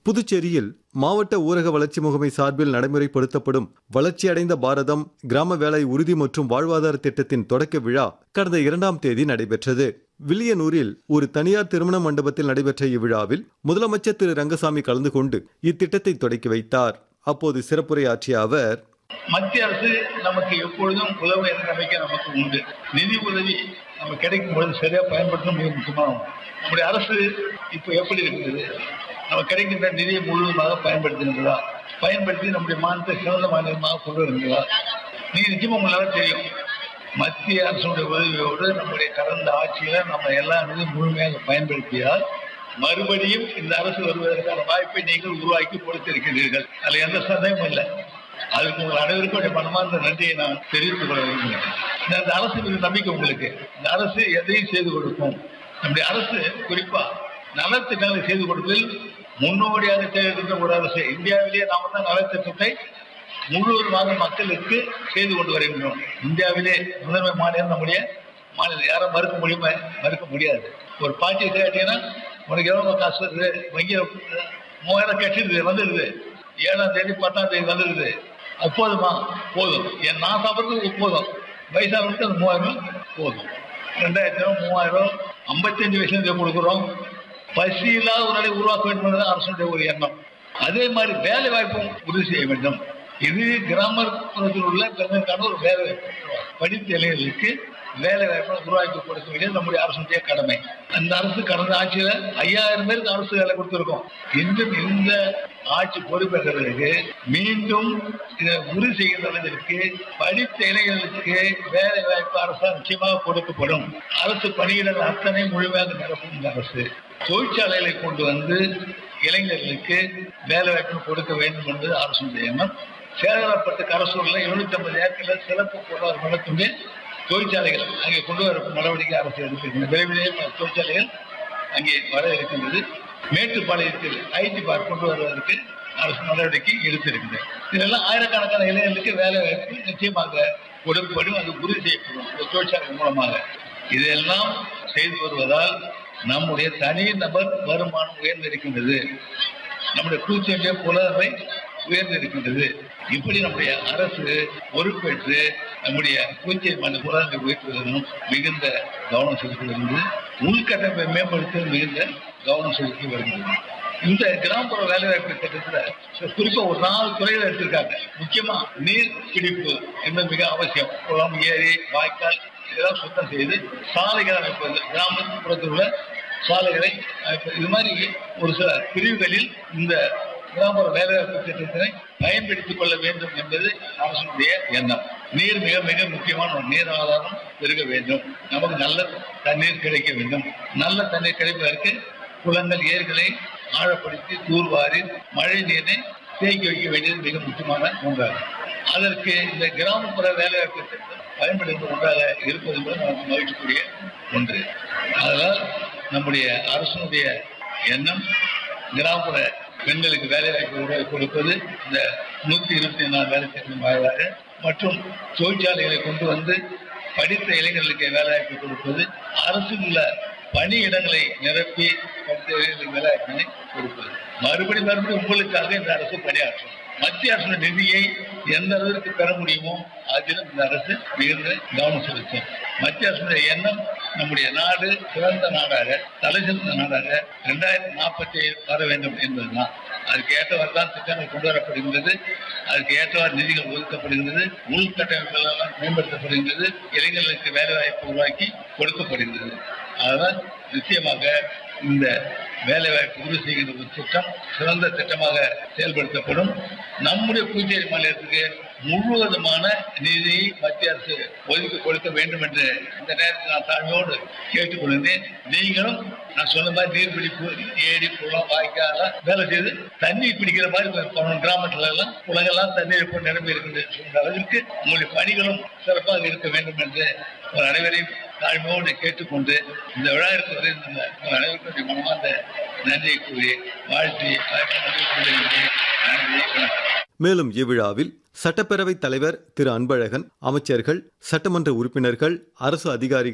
புதுச்சேரியில் மாவட்ட ஊரக வளர்ச்சி முகமை சார்பில் நடைமுறைப்படுத்தப்படும் வளர்ச்சியடைந்த பாரதம் கிராம வேலை உறுதி மற்றும் வாழ்வாதார திட்டத்தின் தொடக்க விழா கடந்த இரண்டாம் தேதி நடைபெற்றது வில்லியனூரில் ஒரு தனியார் திருமண மண்டபத்தில் நடைபெற்ற இவ்விழாவில் முதலமைச்சர் திரு ரங்கசாமி கலந்து கொண்டு இத்திட்டத்தை தொடக்கி வைத்தார் அப்போது சிறப்புரையாற்றிய அவர் மத்திய அரசு நமக்கு எப்பொழுதும் உதவு என்ற நம்பிக்கை நமக்கு உண்டு நிதி உதவி நம்ம கிடைக்கும் பொழுது சரியா பயன்படுத்தணும் மிக முக்கியமானது நம்முடைய அரசு இப்போ எப்படி இருக்குது நம்ம கிடைக்கின்ற நிதியை முழுவதுமாக பயன்படுத்துகின்றதா பயன்படுத்தி நம்முடைய மாநிலத்தை சிறந்த மாநிலமாக கொண்டு வருகிறதா நீங்க நிச்சயமா உங்களால தெரியும் மத்திய அரசுடைய உதவியோடு நம்முடைய கடந்த ஆட்சியில நம்ம எல்லா நிதியும் முழுமையாக பயன்படுத்தியால் மறுபடியும் இந்த அரசு வருவதற்கான வாய்ப்பை நீங்கள் உருவாக்கி கொடுத்திருக்கிறீர்கள் அதுல எந்த சந்தேகமும் இல்லை அதுக்கு உங்கள் அனைவருக்கும் மனமார்ந்த நன்றியை நான் தெரிவித்துக் கொள்ள விரும்புகிறேன் இந்த அந்த அரசு மீது நம்பிக்கை உங்களுக்கு இந்த அரசு எதையும் செய்து கொடுக்கும் நம்முடைய அரசு குறிப்பா நலத்திட்டங்களை செய்து கொடுப்பதில் முன்னோடியாக செயல்படுத்த ஒரு அரசு இந்தியாவிலேயே நாம தான் நலத்திட்டத்தை முழுவதுமாக மக்களுக்கு செய்து கொண்டு வருகின்றோம் இந்தியாவிலே முதன்மை மாநிலம் நம்முடைய மாநிலம் யாரும் மறுக்க முடியுமா மறுக்க முடியாது ஒரு பாட்டியை கேட்டீங்கன்னா உனக்கு எவ்வளவு காசு வருது வங்கியில் மூவாயிரம் கட்டிடுது வந்துடுது ஏழாம் தேதி பத்தாம் தேதி வந்துடுது அது போதுமா போதும் என் நான் சாப்பிட்றதுக்கு போதும் வயசானவங்களுக்கு அந்த மூவாயிரம் போதும் ரெண்டாயிரத்தி ரூபா மூவாயிரம் ஐம்பத்தஞ்சு வயசுல கொடுக்குறோம் பசி இல்லாத ஒரு நாளை உருவாக்க வேண்டும் என்பது அரசுடைய ஒரு எண்ணம் அதே மாதிரி வேலை வாய்ப்பும் உறுதி செய்ய வேண்டும் இது கிராமப்புறத்தில் உள்ள பெண்களுக்கான ஒரு வேலை வாய்ப்பு படித்த இளைஞர்களுக்கு வேலை வாய்ப்பை உருவாக்கி கொடுக்க வேண்டியது நம்முடைய அரசுடைய கடமை அந்த அரசு கடந்த ஆட்சியில ஐயாயிரம் பேருக்கு அரசு வேலை கொடுத்திருக்கோம் இன்றும் இந்த ஆட்சி பொறுப்பேற்றதற்கு மீண்டும் இதை உறுதி செய்கின்றவர்களுக்கு படித்த இளைஞர்களுக்கு வேலை வாய்ப்பு அரசால் நிச்சயமாக கொடுக்கப்படும் அரசு பணியிடங்கள் அத்தனை முழுமையாக நிரப்பும் இந்த அரசு தொழிற்சாலைகளை கொண்டு வந்து இளைஞர்களுக்கு வேலை வாய்ப்பு கொடுக்க வேண்டும் என்பது அரசுடைய எண்ணம் சேதனப்பட்ட கரசூரில் எழுநூத்தி ஐம்பது ஏக்கர்ல சிறப்பு பொருளாதார நடத்துமே தொழிற்சாலைகள் அங்கே கொண்டு வர நடவடிக்கை அரசு எடுத்திருக்கிறது விரைவிலேயே பல தொழிற்சாலைகள் அங்கே வர இருக்கின்றது மேட்டுப்பாளையத்தில் ஐடி பார்க் கொண்டு வருவதற்கு அரசு நடவடிக்கை எடுத்திருக்கிறது இதெல்லாம் ஆயிரக்கணக்கான இளைஞர்களுக்கு வேலை வாய்ப்பு நிச்சயமாக கொடுக்கப்படும் அது உறுதி செய்யப்படும் இந்த தொழிற்சாலை மூலமாக இதெல்லாம் செய்து வருவதால் நம்முடைய தனி நபர் வருமானம் உயர்ந்திருக்கின்றது நம்முடைய கூச்சொல்லிய புலமை உயர்ந்திருக்கின்றது இப்படி நம்முடைய அரசு பொறுப்பேற்று நம்முடைய பூச்சை மண் புலனை உயர்த்துவதிலும் மிகுந்த கவனம் செலுத்தி வருகிறது உள்கட்டமைப்பை மேம்படுத்துவதில் மிகுந்த கவனம் செலுத்தி வருகிறது இந்த கிராமப்புற வேலைவாய்ப்பு திட்டத்தில் குறிப்பா ஒரு நாலு துறைகள் எடுத்திருக்காங்க முக்கியமா நீர் பிடிப்பு என்பது மிக அவசியம் குளம் ஏரி வாய்க்கால் இதெல்லாம் சுத்தம் செய்து சாலைகள் அமைப்பது கிராமப்புறத்தில் உள்ள சாலைகளை அமைப்பது இது மாதிரி ஒரு சில பிரிவுகளில் இந்த கிராமப்புற வேலைவாய்ப்பு திட்டத்தினை பயன்படுத்திக் கொள்ள வேண்டும் என்பது அரசுடைய எண்ணம் நீர் மிக மிக முக்கியமான ஒரு நீர் ஆதாரம் பெருக வேண்டும் நமக்கு நல்ல தண்ணீர் கிடைக்க வேண்டும் நல்ல தண்ணீர் கிடைப்பதற்கு குளங்கள் ஏரிகளை ஆழப்படுத்தி தூர்வாரி மழை நீரை தேக்கி வைக்க வேண்டியது மிக முக்கியமான ஒன்றாகும் அதற்கு இந்த கிராமப்புற வேலைவாய்ப்பு திட்டம் பயன்படுத்த ஒன்றாக இருப்பது என்பது நமக்கு மகிழ்ச்சிக்குரிய ஒன்று அதனால் நம்முடைய அரசனுடைய எண்ணம் கிராமப்புற பெண்களுக்கு வேலை வாய்ப்பு உருவாக்கி கொடுப்பது இந்த நூத்தி இருபத்தி நாலு வேலை திட்டம் வாயிலாக மற்றும் தொழிற்சாலைகளை கொண்டு வந்து படித்த இளைஞர்களுக்கு வேலை வாய்ப்பு கொடுப்பது அரசில் உள்ள பணியிடங்களை நிரப்பி படித்த இளைஞர்களுக்கு வேலை வாய்ப்பினை கொடுப்பது மறுபடி மறுபடி உங்களுக்காக இந்த அரசு பணியாற்றும் மத்திய அரசு நிதியை எந்த அளவிற்கு பெற முடியுமோ அதிலும் இந்த அரசு மிகுந்த கவனம் செலுத்தும் மத்திய அரசுடைய எண்ணம் நம்முடைய நாடு சிறந்த நாடாக தலை சிறந்த நாடாக இரண்டாயிரத்தி நாற்பத்தி ஏழு வர வேண்டும் என்பதுதான் அதுக்கு ஏற்றவாறு தான் திட்டங்கள் கொண்டு வரப்படுகின்றது அதுக்கு ஏற்றவாறு நிதிகள் ஒதுக்கப்படுகின்றது உள்கட்டமைப்புகள் எல்லாம் மேம்படுத்தப்படுகின்றது இளைஞர்களுக்கு வேலை வாய்ப்பு உருவாக்கி கொடுக்கப்படுகின்றது அதனால் நிச்சயமாக இந்த வேலைவாய்ப்பு உறுதி செய்கின்ற ஒரு திட்டம் சிறந்த திட்டமாக செயல்படுத்தப்படும் நம்முடைய புதுச்சேரி மாநிலத்துக்கு முழுவதுமான நிதியை மத்திய அரசு ஒதுக்கி கொடுக்க வேண்டும் என்று இந்த நேரத்தில் நான் தாழ்மையோடு கேட்டுக்கொள்கிறேன் நீங்களும் நான் சொன்ன மாதிரி நீர்பிடிப்பு ஏரி குளம் வாய்க்கால வேலை செய்து தண்ணீர் பிடிக்கிற மாதிரி பண்ணணும் கிராமத்துல எல்லாம் குளங்கள்லாம் தண்ணீர் இப்போ நிரம்பி இருக்கின்ற சொல்கிற அளவிற்கு உங்களுடைய பணிகளும் சிறப்பாக இருக்க வேண்டும் என்று ஒரு அனைவரையும் தாழ்மையோடு கேட்டுக்கொண்டு இந்த விழாவிற்கு வருகின்ற உங்கள் அனைவருக்கும் மனமார்ந்த நன்றியை கூறி வாழ்த்தி நன்றி கூறுகின்றேன் நன்றி வணக்கம் மேலும் இவ்விழாவில் சட்டப்பேரவைத் தலைவர் திரு அன்பழகன் அமைச்சர்கள் சட்டமன்ற உறுப்பினர்கள் அரசு அதிகாரிகள்